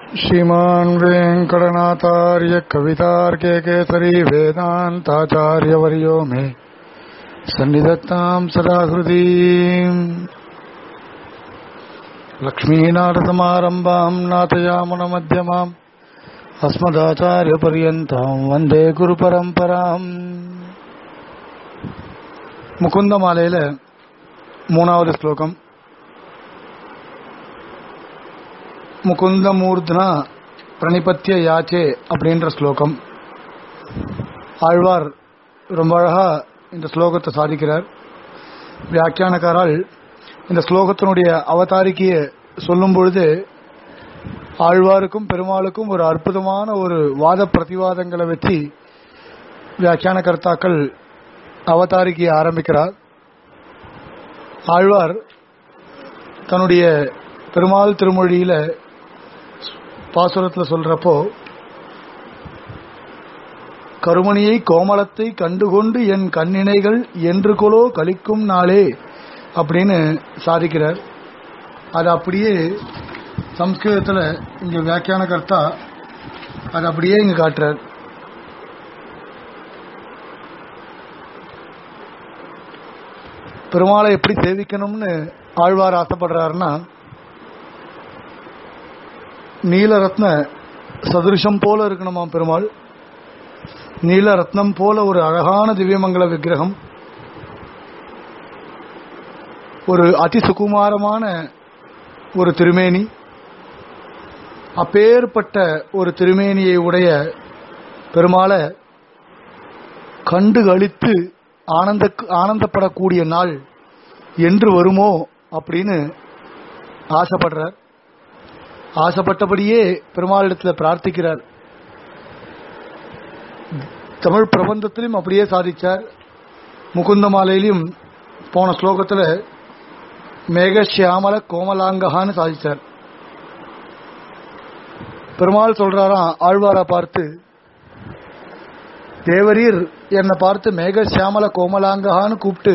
श्रीमान् वेङ्कटनाथार्य कवितार्के केसरी वेदान्ताचार्यवर्यो मे सन्निधत्ताम् सदा हृदीम् लक्ष्मीनाथसमारम्भाम् नाथयामुनमध्यमाम् अस्मदाचार्यपर्यन्ताम् वन्दे குருபரம்பராம் முகுந்த மாலையில மூணாவது ஸ்லோகம் முகுந்தமூர்த்னா பிரணிபத்திய யாச்சே அப்படின்ற ஸ்லோகம் ஆழ்வார் ரொம்ப அழகா இந்த ஸ்லோகத்தை சாதிக்கிறார் வியாக்கியானக்காரால் இந்த ஸ்லோகத்தினுடைய அவதாரிக்கைய சொல்லும் பொழுது ஆழ்வாருக்கும் பெருமாளுக்கும் ஒரு அற்புதமான ஒரு வாத பிரதிவாதங்களை வச்சு வியாக்கியான கர்த்தாக்கள் அவதாரிக்கையை ஆரம்பிக்கிறார் ஆழ்வார் தன்னுடைய பெருமாள் திருமொழியில பாசுரத்தில் சொல்றப்போ கருமணியை கோமளத்தை கண்டுகொண்டு என் கண்ணினைகள் என்று கொலோ கழிக்கும் நாளே அப்படின்னு சாதிக்கிறார் அது அப்படியே சம்ஸ்கிருதத்தில் இங்க வியாக்கியான கர்த்தா அது அப்படியே இங்க காட்டுறார் பெருமாளை எப்படி சேவிக்கணும்னு ஆழ்வார் ஆசைப்படுறாருன்னா நீலரத்ன சதுருஷம் போல இருக்கணுமா பெருமாள் நீலரத்னம் போல ஒரு அழகான திவ்யமங்கல விக்கிரகம் ஒரு அதிசுகுமாரமான ஒரு திருமேனி அப்பேற்பட்ட ஒரு திருமேனியை உடைய பெருமாளை கண்டு கழித்து ஆனந்த ஆனந்தப்படக்கூடிய நாள் என்று வருமோ அப்படின்னு ஆசைப்படுறார் ஆசைப்பட்டபடியே பெருமாளிடத்தில் பிரார்த்திக்கிறார் தமிழ் பிரபந்தத்திலும் அப்படியே சாதிச்சார் முகுந்த மாலையிலும் போன ஸ்லோகத்தில் மேகசியாமல கோமலாங்ககான்னு சாதிச்சார் பெருமாள் சொல்றாராம் ஆழ்வாரா பார்த்து தேவரீர் என்னை பார்த்து மேக சியாமல கோமலாங்ககான்னு கூப்பிட்டு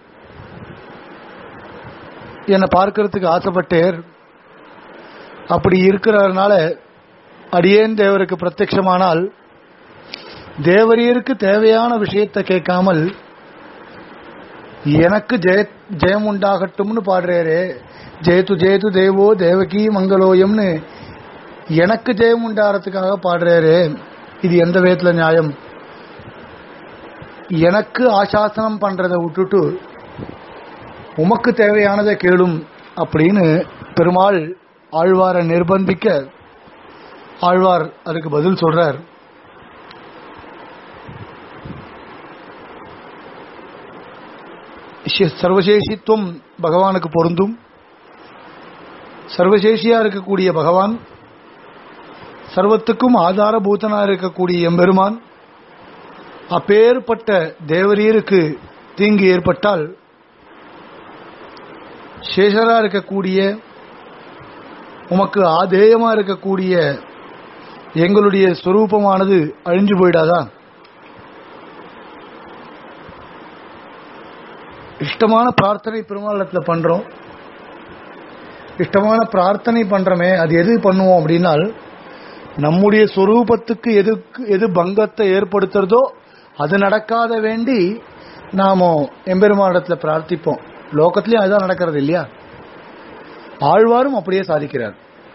என்னை பார்க்கறதுக்கு ஆசைப்பட்டேர் அப்படி இருக்கிறதுனால அடியேன் தேவருக்கு பிரத்யமானால் தேவரீருக்கு தேவையான விஷயத்தை கேட்காமல் எனக்கு ஜெய ஜெயம் உண்டாகட்டும்னு பாடுறாரே ஜெயத்து ஜெயத்து தேவோ தேவகி மங்களோயம்னு எனக்கு ஜெயம் உண்டாகிறதுக்காக பாடுறாரு இது எந்த விதத்துல நியாயம் எனக்கு ஆசாசனம் பண்றதை விட்டுட்டு உமக்கு தேவையானதை கேளும் அப்படின்னு பெருமாள் ஆழ்வாரை நிர்பந்திக்க ஆழ்வார் அதுக்கு பதில் சொல்றார் சர்வசேஷித்துவம் பகவானுக்கு பொருந்தும் சர்வசேஷியா இருக்கக்கூடிய பகவான் சர்வத்துக்கும் ஆதாரபூதனா இருக்கக்கூடிய எம்பெருமான் அப்பேற்பட்ட தேவரீருக்கு தீங்கு ஏற்பட்டால் சேஷரா இருக்கக்கூடிய உமக்கு ஆதேயமா இருக்கக்கூடிய எங்களுடைய ஸ்வரூபமானது அழிஞ்சு போயிடாதா இஷ்டமான பிரார்த்தனை பெருமாளத்தில் பண்றோம் இஷ்டமான பிரார்த்தனை பண்றோமே அது எது பண்ணுவோம் அப்படின்னால் நம்முடைய சொரூபத்துக்கு எது எது பங்கத்தை ஏற்படுத்துறதோ அது நடக்காத வேண்டி நாம எம்பெருமானிடத்துல பிரார்த்திப்போம் லோகத்திலயும் அதுதான் நடக்கிறது இல்லையா ஆழ்வாரும் அப்படியே சாதிக்கிறார்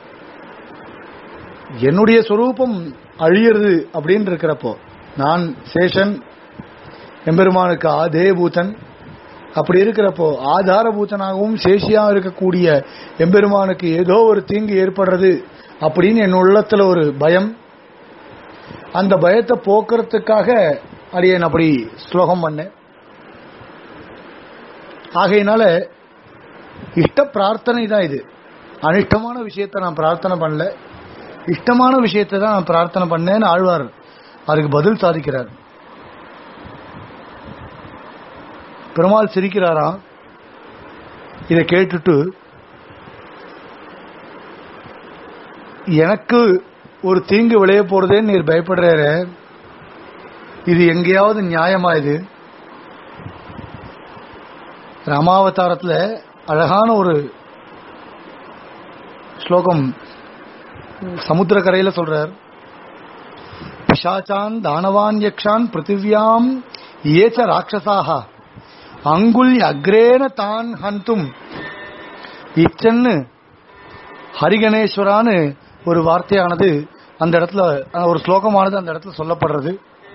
என்னுடைய சொரூபம் அழியிறது அப்படின்னு இருக்கிறப்போ நான் சேஷன் எம்பெருமானுக்கு ஆதேபூதன் அப்படி இருக்கிறப்போ ஆதாரபூதனாகவும் சேஷியாக இருக்கக்கூடிய எம்பெருமானுக்கு ஏதோ ஒரு தீங்கு ஏற்படுறது அப்படின்னு என் உள்ளத்துல ஒரு பயம் அந்த பயத்தை போக்குறதுக்காக அடியேன் அப்படி ஸ்லோகம் பண்ணேன் ஆகையினால இஷ்ட பிரார்த்தனை தான் இது அனிஷ்டமான விஷயத்தை நான் பிரார்த்தனை பண்ணல இஷ்டமான விஷயத்தை தான் நான் பிரார்த்தனை பண்ணேன்னு ஆழ்வார் அதுக்கு பதில் சாதிக்கிறார் பெருமாள் சிரிக்கிறாராம் இதை கேட்டுட்டு எனக்கு ஒரு தீங்கு விளைய போறதேன்னு நீர் பயப்படுறாரு இது எங்கேயாவது நியாயமா இது ராமாவதாரத்தில் அழகான ஒரு ஸ்லோகம் சமுத்திர கரையில சொல்றார் பிசாச்சான் தானவான் யக்ஷான் பிருத்திவியாம் ஏச்ச ராட்சசாக அங்குல் அக்ரேன தான் ஹந்தும் இச்சன்னு ஹரிகணேஸ்வரான்னு ஒரு வார்த்தையானது அந்த இடத்துல அஹ், ஒரு ஸ்லோகமானது அந்த இடத்துல சொல்லப்படுறது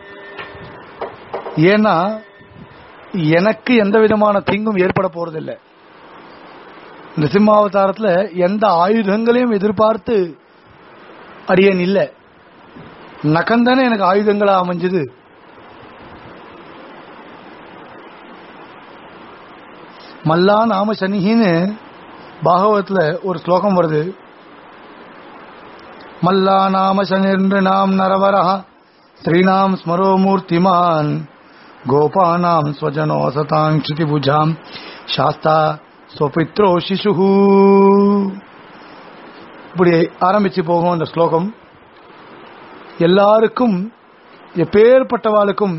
ஏன்னா எனக்கு எந்த விதமான தீங்கும் ஏற்பட போறதில்லை இந்த சிம்மாவதாரத்துல எந்த ஆயுதங்களையும் எதிர்பார்த்து அடியேன் இல்லை நகந்தானே எனக்கு ஆயுதங்களா அமைஞ்சது மல்லா நாம சனிகின்னு பாகவத்துல ஒரு ஸ்லோகம் வருது மல்லா நாம சனிர்ன்று நாம் நரவரா ஸ்ரீநாம் ஸ்மரோ மூர்த்திமான் கோபானாம் ஸ்வஜனோ சதாங் புஜாம் சாஸ்தா ஸ்வபித்ரோ சிசு இப்படி ஆரம்பிச்சு போகும் அந்த ஸ்லோகம் எல்லாருக்கும் எப்பேற்பட்டவாளுக்கும்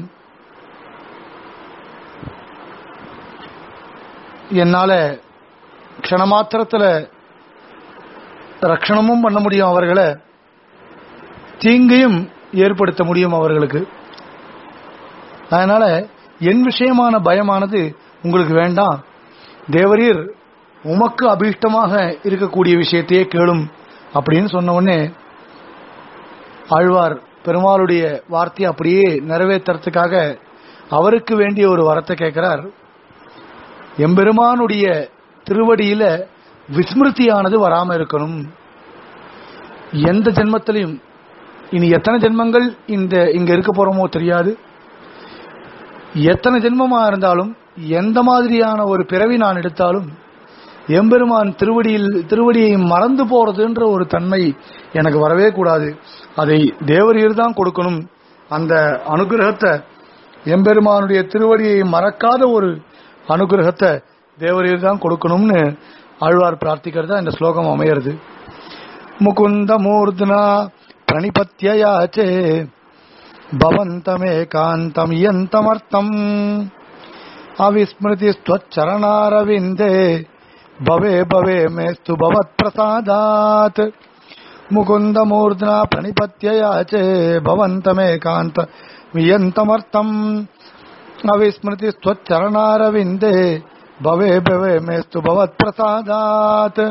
என்னால க்ஷணமாத்திரத்துல ரட்சணமும் பண்ண முடியும் அவர்களை தீங்கையும் ஏற்படுத்த முடியும் அவர்களுக்கு அதனால என் விஷயமான பயமானது உங்களுக்கு வேண்டாம் தேவரீர் உமக்கு அபீஷ்டமாக இருக்கக்கூடிய விஷயத்தையே கேளும் அப்படின்னு சொன்ன உடனே ஆழ்வார் பெருமாளுடைய வார்த்தையை அப்படியே நிறைவேற்றுறதுக்காக அவருக்கு வேண்டிய ஒரு வரத்தை கேட்கிறார் எம்பெருமானுடைய திருவடியில விஸ்மிருதியானது வராம இருக்கணும் எந்த ஜென்மத்திலையும் இனி எத்தனை ஜென்மங்கள் இந்த இங்க இருக்க போறோமோ தெரியாது எத்தனை ஜென்மமா இருந்தாலும் எந்த மாதிரியான ஒரு பிறவி நான் எடுத்தாலும் எம்பெருமான் திருவடியில் திருவடியை மறந்து போறதுன்ற ஒரு தன்மை எனக்கு வரவே கூடாது அதை தேவரீர் தான் கொடுக்கணும் அந்த அனுகிரகத்தை எம்பெருமானுடைய திருவடியை மறக்காத ஒரு அனுகிரகத்தை தேவரீர் தான் கொடுக்கணும்னு ஆழ்வார் பிரார்த்திக்கிறதா இந்த ஸ்லோகம் அமையிறது முகுந்த மூர்தனா பிரணிபத்தியாச்சே பவந்தமேகாந்தம் யந்தமர்த்தம் அவிஸ்மிருதி ஸ்வச்சரணாரவிந்தே பவே பவே மேஸ்து பவத் பிரசாதாத் முகுந்த மூர்தனா பிரணிபத்தியாச்சே பவந்தமேகாந்த வியந்தமர்த்தம் அவிஸ்மிருதி ஸ்வச்சரணாரவிந்தே பவே பவே மேஸ்து பவத் பிரசாதாத்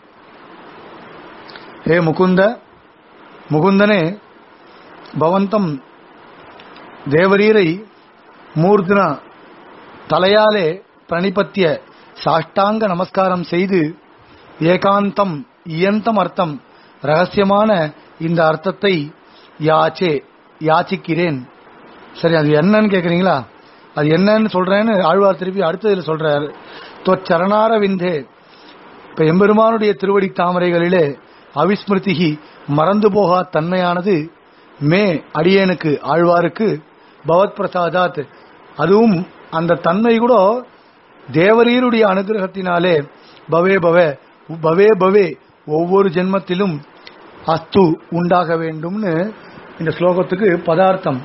ஹே முகுந்த முகுந்தனே பவந்தம் தேவரீரை மூர்த்தினா தலையாலே பிரணிபத்திய சாஷ்டாங்க நமஸ்காரம் செய்து ஏகாந்தம் இயந்தம் அர்த்தம் ரகசியமான இந்த அர்த்தத்தை யாச்சே யாச்சிக்கிறேன் சரி அது என்னன்னு கேக்குறீங்களா அது என்னன்னு சொல்றேன்னு ஆழ்வார் திருப்பி அடுத்ததுல சொல்றாரு தொச்சரணார விந்தே இப்ப எம்பெருமானுடைய திருவடி தாமரைகளிலே அவிஸ்மிருதிகி மறந்து போகா தன்மையானது மே அடியேனுக்கு ஆழ்வாருக்கு பவத் பிரசாதாத் அதுவும் அந்த தன்மை கூட தேவரீருடைய அனுகிரகத்தினாலே பவே பவே பவே பவே ஒவ்வொரு ஜென்மத்திலும் அஸ்து உண்டாக வேண்டும்னு இந்த ஸ்லோகத்துக்கு பதார்த்தம்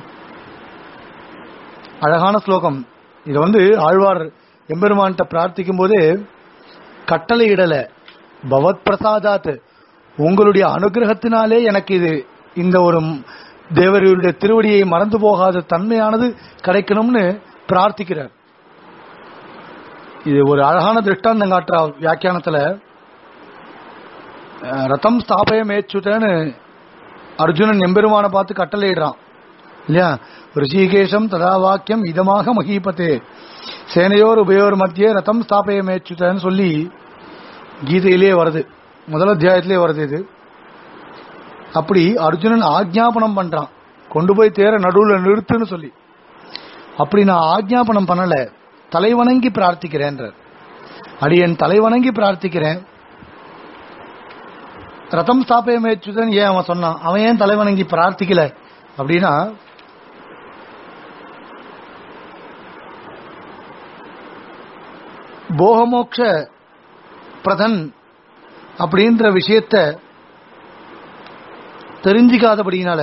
அழகான ஸ்லோகம் இது வந்து ஆழ்வார் எம்பெருமான்கிட்ட பிரார்த்திக்கும் போது கட்டளை இடல பவத் பிரசாதாத் உங்களுடைய அனுகிரகத்தினாலே எனக்கு இது இந்த ஒரு தேவருடைய திருவடியை மறந்து போகாத தன்மையானது கிடைக்கணும்னு பிரார்த்திக்கிறார் இது ஒரு அழகான திருஷ்டாந்தம் காட்டுற வியாக்கியானத்துல அஹ், ரதம் ஸ்தாபய மேச்சுதன்னு அர்ஜுனன் எம்பெருமான பார்த்து கட்டளையிடுறான் இல்லையா ரிஷிகேஷம் ததா வாக்கியம் இதமாக மகீபத்தே சேனையோர் உபயோர் மத்தியே ரதம் ஸ்தாபய மேச்சுதன்னு சொல்லி கீதையிலே வருது முதல் அத்தியாயத்திலே வருது இது அப்படி அர்ஜுனன் ஆக்ஞாபனம் பண்றான் கொண்டு போய் தேர நடுவுல நிறுத்துன்னு சொல்லி அப்படி நான் ஆக்ஞாபனம் பண்ணல தலைவணங்கி பிரார்த்திக்கிறேன்றார் அடியன் தலைவணங்கி பிரார்த்திக்கிறேன் ரதம் ஸ்தாபயமேச்சுதன் ஏன் அவன் சொன்னான் அவன் ஏன் தலைவணங்கி பிரார்த்திக்கல அப்படின்னா போகமோக்ஷ பிரதன் அப்படின்ற விஷயத்த தெரிஞ்சிக்காதபடியினால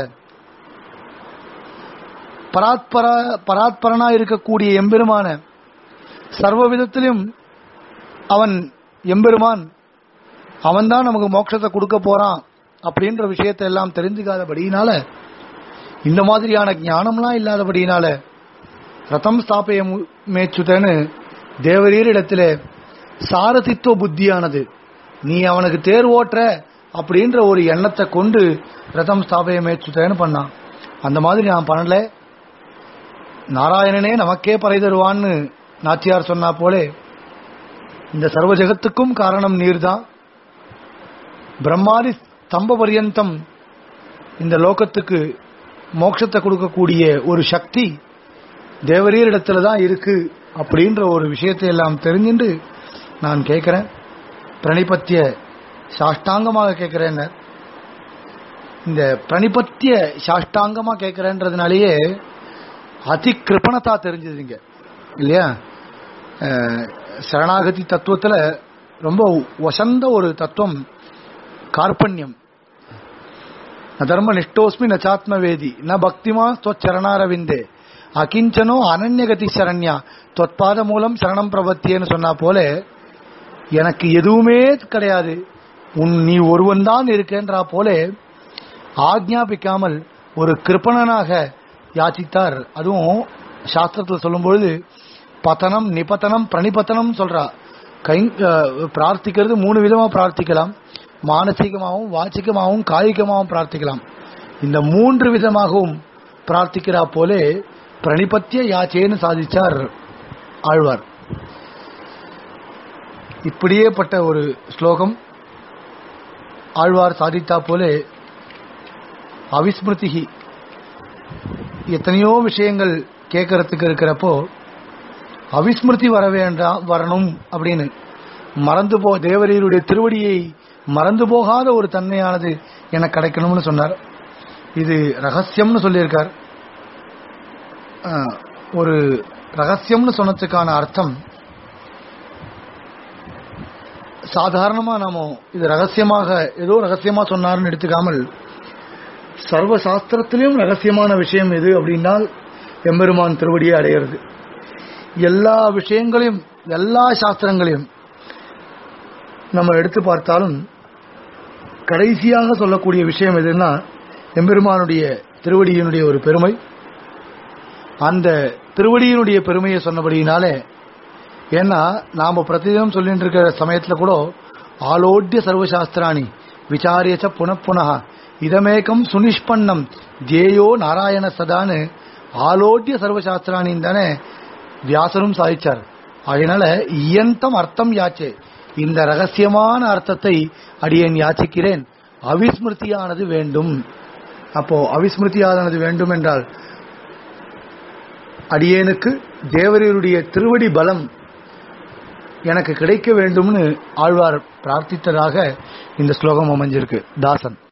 பராத்பர பராத்பரனா இருக்கக்கூடிய எம்பெருமான சர்வ விதத்திலும் அவன் எம்பெருமான் அவன்தான் நமக்கு மோட்சத்தை கொடுக்க போறான் அப்படின்ற விஷயத்தை எல்லாம் தெரிஞ்சுக்காதபடியினால இந்த மாதிரியான ஞானம்லாம் இல்லாதபடியினால ரதம் ஸ்தாபய மேச்சுதன்னு தேவரீரிடத்துல சாரதித்துவ புத்தியானது நீ அவனுக்கு தேர் ஓட்டுற அப்படின்ற ஒரு எண்ணத்தை கொண்டு ரதம் ஸ்தாபய மேச்சுதன்னு பண்ணான் அந்த மாதிரி நான் பண்ணல நாராயணனே நமக்கே பறை தருவான்னு நாச்சியார் சொன்னா போலே இந்த சர்வ ஜெகத்துக்கும் காரணம் நீர்தான் பிரம்மாதி ஸ்தம்ப பரியந்தம் இந்த லோகத்துக்கு மோட்சத்தை கொடுக்கக்கூடிய ஒரு சக்தி தேவரீரிடத்துல தான் இருக்கு அப்படின்ற ஒரு விஷயத்தை எல்லாம் தெரிஞ்சுட்டு நான் கேட்கிறேன் பிரணிபத்திய சாஷ்டாங்கமாக கேட்கிறேன் இந்த பிரணிபத்திய சாஷ்டாங்கமா கேட்கிறேன்றதுனாலேயே அதி கிருப்பணத்தா தெரிஞ்சதுங்க இல்லையா அஹ், சரணாகதி தத்துவத்துல ரொம்ப வசந்த ஒரு தத்துவம் கார்பண்யம் ந தர்ம நிஷ்டோஸ்மி நச்சாத்மவேதி ந பக்திமா தொச்சரணாரவிந்தே அகிஞ்சனோ அனன்யகதி சரண்யா தொற்பாத மூலம் சரணம் பிரபத்தியன்னு சொன்னா போல எனக்கு எதுவுமே கிடையாது உன் நீ ஒருவன் தான் இருக்கேன்றா போல ஆக்ஞாபிக்காமல் ஒரு கிருப்பணனாக யாச்சித்தார் அதுவும் சாஸ்திரத்தில் சொல்லும்பொழுது பதனம் நிபத்தனம் பிரணிபத்தனம் சொல்றா கை அஹ், பிரார்த்திக்கிறது மூணு விதமா பிரார்த்திக்கலாம் மானசீகமாகவும் வாச்சிகமாகவும் காய்கமாகவும் பிரார்த்திக்கலாம் இந்த மூன்று விதமாகவும் பிரார்த்திக்கிறா போலே பிரணிபத்திய யாச்சேன்னு சாதிச்சார் ஆழ்வார் இப்படியே பட்ட ஒரு ஸ்லோகம் ஆழ்வார் சாதித்தா போலே அவிஸ்மிருதிகி எத்தனையோ விஷயங்கள் கேட்கறதுக்கு இருக்கிறப்போ அவிஸ்மிருதி வர வேண்டாம் வரணும் அப்படின்னு மறந்து போ தேவரீருடைய திருவடியை மறந்து போகாத ஒரு தன்மையானது எனக்கு கிடைக்கணும்னு சொன்னார் இது ரகசியம்னு சொல்லியிருக்கார் ஆஹ், ஒரு ரகசியம்னு சொன்னதுக்கான அர்த்தம் சாதாரணமா நாம இது ரகசியமாக ஏதோ ரகசியமா சொன்னார்னு எடுத்துக்காமல் சர்வ சாஸ்திரத்திலும் ரகசியமான விஷயம் எது அப்படின்னால் எம்பெருமான் திருவடியை அடையிறது எல்லா விஷயங்களையும் எல்லா சாஸ்திரங்களையும் நம்ம எடுத்து பார்த்தாலும் கடைசியாக சொல்லக்கூடிய விஷயம் எதுன்னா எம்பெருமானுடைய திருவடியினுடைய ஒரு பெருமை அந்த திருவடியினுடைய பெருமையை சொன்னபடியினாலே ஏன்னா நாம பிரதிதினம் சொல்லிட்டு இருக்கிற சமயத்துல கூட ஆலோட்ய சர்வசாஸ்திராணி விசாரியச்ச புனப்புனः இதமேகம் சுனிஷ்பன்னம் ஜேயோ நாராயண சதான்னு ஆலோட்ய சர்வசாஸ்திராணின்னு தானே வியாசரும் சாதிச்சார் அதனால இயந்தம் அர்த்தம் யாச்சே இந்த ரகசியமான அர்த்தத்தை அடியேன் யாச்சிக்கிறேன் அவிஸ்மிருதியானது வேண்டும் அப்போ அவிஸ்மிருதியானது வேண்டும் என்றால் அடியேனுக்கு தேவரீருடைய திருவடி பலம் எனக்கு கிடைக்க வேண்டும்னு ஆழ்வார் பிரார்த்தித்ததாக இந்த ஸ்லோகம் அமைஞ்சிருக்கு தாசன்